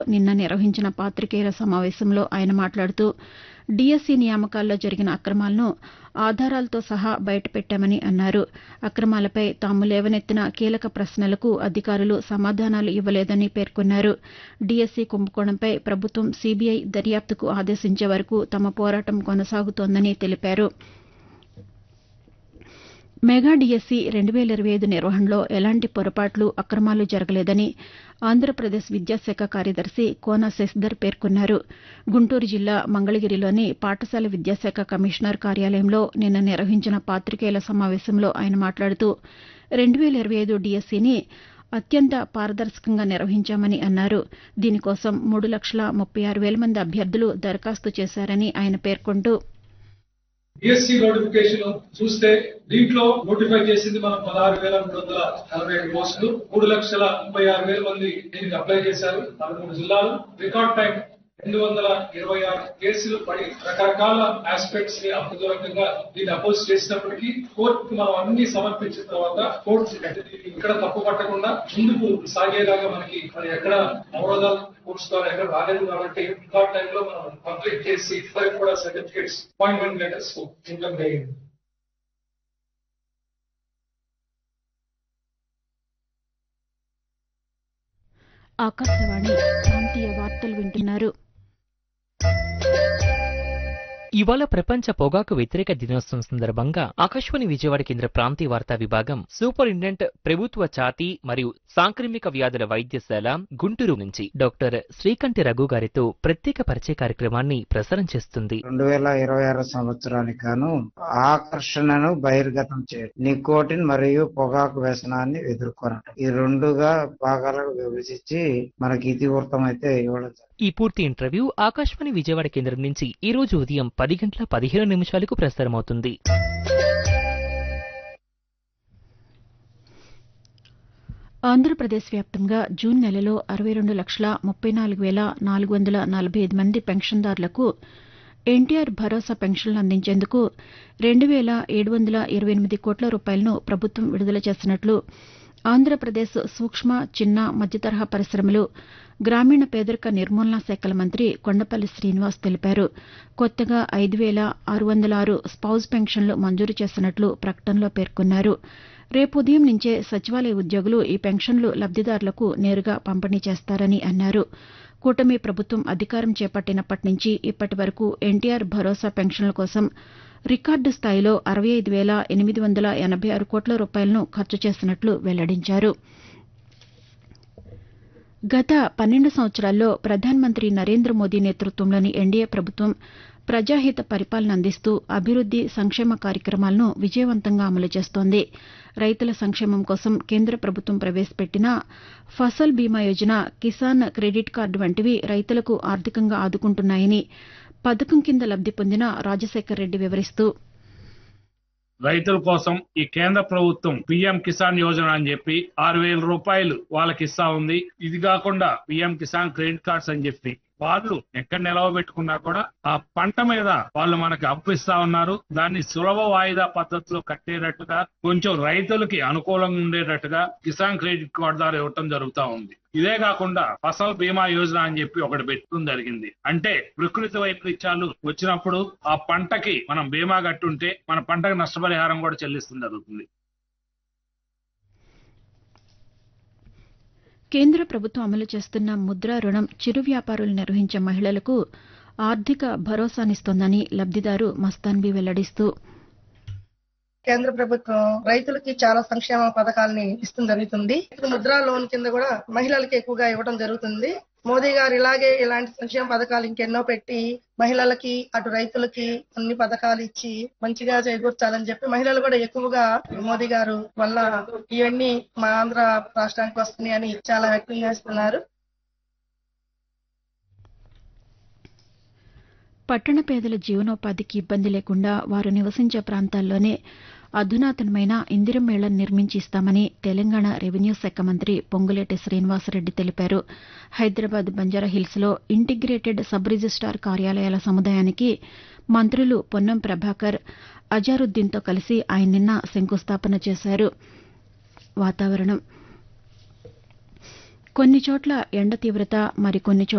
నిన్న నిర్వహించిన పాతికేయుల సమావేశంలో ఆయన మాట్లాడుతూ డీఎస్సీ నియామకాల్లో జరిగిన అక్రమాలను ఆధారాలతో సహా బయటపెట్టామని అన్నారు అక్రమాలపై తాము లేవనెత్తిన కీలక ప్రశ్నలకు అధికారులు సమాధానాలు ఇవ్వలేదని పేర్కొన్నారు డీఎస్సీ కుంభకోణంపై ప్రభుత్వం సీబీఐ దర్యాప్తుకు ఆదేశించే వరకు తమ పోరాటం కొనసాగుతోందని తెలిపారు మెగా డీఎస్సీ రెండు వేల ఇరవై ఐదు నిర్వహణలో ఎలాంటి పొరపాట్లు అక్రమాలు జరగలేదని ఆంధ్రప్రదేశ్ విద్యాశాఖ కార్యదర్శి కోన శశిధర్ పేర్కొన్నారు గుంటూరు జిల్లా మంగళగిరిలోని పాఠశాల విద్యాశాఖ కమిషనర్ కార్యాలయంలో నిన్న నిర్వహించిన పాతికేయుల సమావేశంలో ఆయన మాట్లాడుతూ రెండు వేల ఇరవై ఐదు డీఎస్సీని అత్యంత పారదర్శకంగా నిర్వహించామని అన్నారు దీనికోసం మూడు లక్షల ముప్పై ఆరు వేల మంది అభ్యర్థులు దరఖాస్తు చేశారని ఆయన పేర్కొంటూ డిఎస్సి నోటిఫికేషన్ చూస్తే దీంట్లో నోటిఫై చేసింది మనం పదహారు వేల మూడు వందల నలభై ఏడు పోస్టులు మూడు లక్షల ముప్పై ఆరు వేల మంది దీనికి అప్లై చేశారు పదమూడు జిల్లాలు రికార్డ్ టైం రెండు వందల ఇరవై ఆరు కేసులు పడి రకరకాల ఆస్పెక్ట్స్ ని అప్రదూరకంగా దీన్ని అపోజ్ చేసినప్పటికీ కోర్టుకు మనం అన్ని సమర్పించిన తర్వాత కోర్టు ఇక్కడ తప్పు పట్టకుండా ముందుకు సాగేలాగా మనకి మరి ఎక్కడ అవరోధాలు కోర్ట్స్ ద్వారా ఎక్కడ రాలేదు కాబట్టి రికార్డ్ టైంలో మనం కంప్లీట్ చేసి ఇద్దరికి కూడా సర్టిఫికేట్స్ అపాయింట్మెంట్ లెటర్స్ ఇవ్వడం జరిగింది ఆకాశవాణి ప్రాంతీయ వార్తలు వింటున్నారు ఇవాళ ప్రపంచ పొగాకు వ్యతిరేక దినోత్సవం సందర్భంగా ఆకాశవాణి విజయవాడ కేంద్ర ప్రాంతీయ వార్తా విభాగం సూపరింటెండెంట్ ప్రభుత్వ ఛాతీ మరియు సాంక్రమిక వ్యాధుల వైద్యశాల గుంటూరు నుంచి డాక్టర్ శ్రీకంఠి రఘు గారితో ప్రత్యేక పరిచయ కార్యక్రమాన్ని ప్రసారం చేస్తుంది రెండు వేల ఇరవై ఆరు సంవత్సరానికి గాను ఆకర్షణను బహిర్గతం చేయడం నికోటిన్ మరియు పొగాకు వ్యసనాన్ని ఎదుర్కొనడం ఈ రెండుగా భాగాలకు విభజించి మనకి ఇతివృత్తం అయితే ఇవ్వడం జరిగింది. ఈ పూర్తి ఇంటర్వ్యూ ఆకాశవాణి విజయవాడ కేంద్రం నుంచి ఈ రోజు ఉదయం పది గంటల పదిహేను నిమిషాలకు ప్రసారమవుతుంది ఆంధ్రప్రదేశ్ వ్యాప్తంగా జూన్ నెలలో అరవై రెండు లక్షల ముప్పై నాలుగు వేల నాలుగు వందల నలభై ఐదు మంది పెన్షన్దారులకు ఎన్టీఆర్ భరోసా పెన్షన్లు అందించేందుకు రెండు వేల ఏడు వందల ఇరవై ఎనిమిది కోట్ల రూపాయలను ప్రభుత్వం విడుదల చేసినట్లు ఆంధ్రప్రదేశ్ సూక్ష్మ చిన్న మధ్యతరహా పరిశ్రమలు గ్రామీణ పేదరిక నిర్మూలనా శాఖల మంత్రి కొండపల్లి శ్రీనివాస్ తెలిపారు కొత్తగా ఐదు వేల ఆరు వందల ఆరు స్పౌజ్ పెన్షన్లు మంజూరు చేసినట్లు ప్రకటనలో పేర్కొన్నారు రేపు ఉదయం నుంచే సచివాలయ ఉద్యోగులు ఈ పెన్షన్లు లబ్దిదారులకు నేరుగా పంపిణీ చేస్తారని అన్నారు కూటమి ప్రభుత్వం అధికారం చేపట్టినప్పటి నుంచి ఇప్పటి వరకు ఎన్టీఆర్ భరోసా పెన్షన్ల కోసం రికార్డు స్థాయిలో అరవై ఐదు వేల ఎనిమిది వందల ఎనభై ఆరు కోట్ల రూపాయలను ఖర్చు చేసినట్లు వెల్లడించారు గత పన్నెండు సంవత్సరాల్లో ప్రధానమంత్రి నరేంద్ర మోదీ నేతృత్వంలోని ఎన్డీఏ ప్రభుత్వం ప్రజాహిత పరిపాలన అందిస్తూ అభివృద్ది సంక్షేమ కార్యక్రమాలను విజయవంతంగా అమలు చేస్తోంది రైతుల సంక్షేమం కోసం కేంద్ర ప్రభుత్వం ప్రవేశపెట్టిన ఫసల్ బీమా యోజన కిసాన్ క్రెడిట్ కార్డు వంటివి రైతులకు ఆర్థికంగా ఆదుకుంటున్నాయని పథకం కింద లబ్ది పొందిన రాజశేఖర్ రెడ్డి వివరిస్తూ రైతుల కోసం ఈ కేంద్ర ప్రభుత్వం పిఎం కిసాన్ యోజన అని చెప్పి ఆరు వేల రూపాయలు వాళ్ళకి ఇస్తా ఉంది ఇది కాకుండా పిఎం కిసాన్ క్రెడిట్ కార్డ్స్ అని చెప్పి వాళ్ళు ఎక్కడ నిలవ పెట్టుకున్నా కూడా ఆ పంట మీద వాళ్ళు మనకి అప్పు ఇస్తా ఉన్నారు దాన్ని సులభ వాయిదా పద్ధతిలో కట్టేటట్టుగా కొంచెం రైతులకి అనుకూలంగా ఉండేటట్టుగా కిసాన్ క్రెడిట్ కార్డు ద్వారా ఇవ్వటం జరుగుతా ఉంది ఇదే కాకుండా ఫసల్ బీమా యోజన అని చెప్పి ఒకటి పెట్టడం జరిగింది అంటే ప్రకృతి వైపరీత్యాలు వచ్చినప్పుడు ఆ పంటకి మనం బీమా కట్టుంటే మన పంటకు నష్టపరిహారం కూడా చెల్లిస్తుంది జరుగుతుంది కేంద్ర ప్రభుత్వం అమలు చేస్తున్న ముద్రా రుణం చిరు వ్యాపారులు నిర్వహించే మహిళలకు ఆర్థిక భరోసానిస్తోందని లబ్దిదారు మస్తాన్బీ వెల్లడిస్తూ కేంద్ర ప్రభుత్వం రైతులకి చాలా సంక్షేమ పథకాలని ఇస్తుంది జరుగుతుంది ముద్రా లోన్ కింద కూడా మహిళలకి ఎక్కువగా ఇవ్వడం జరుగుతుంది మోదీ గారు ఇలాగే ఇలాంటి సంక్షేమ పథకాలు ఇంకెన్నో పెట్టి మహిళలకి అటు రైతులకి అన్ని పథకాలు ఇచ్చి మంచిగా చేకూర్చాలని చెప్పి మహిళలు కూడా ఎక్కువగా మోదీ గారు వల్ల ఇవన్నీ మా ఆంధ్ర రాష్ట్రానికి వస్తున్నాయి అని చాలా వ్యక్తం చేస్తున్నారు పట్టణ పేదల జీవనోపాధికి ఇబ్బంది లేకుండా వారు నివసించే ప్రాంతాల్లోనే అధునాతనమైన ఇందిరమేళను నిర్మించి ఇస్తామని తెలంగాణ రెవెన్యూ శాఖ మంత్రి పొంగులేటి శ్రీనివాసరెడ్డి తెలిపారు హైదరాబాద్ బంజారాహిల్స్లో ఇంటిగ్రేటెడ్ సబ్ రిజిస్టార్ కార్యాలయాల సముదాయానికి మంత్రులు పొన్నం ప్రభాకర్ అజారుద్దీన్తో కలిసి ఆయన నిన్న శంకుస్థాపన చేశారు వాతావరణం కొన్ని చోట్ల ఎండ తీవ్రత మరికొన్ని చోట్ల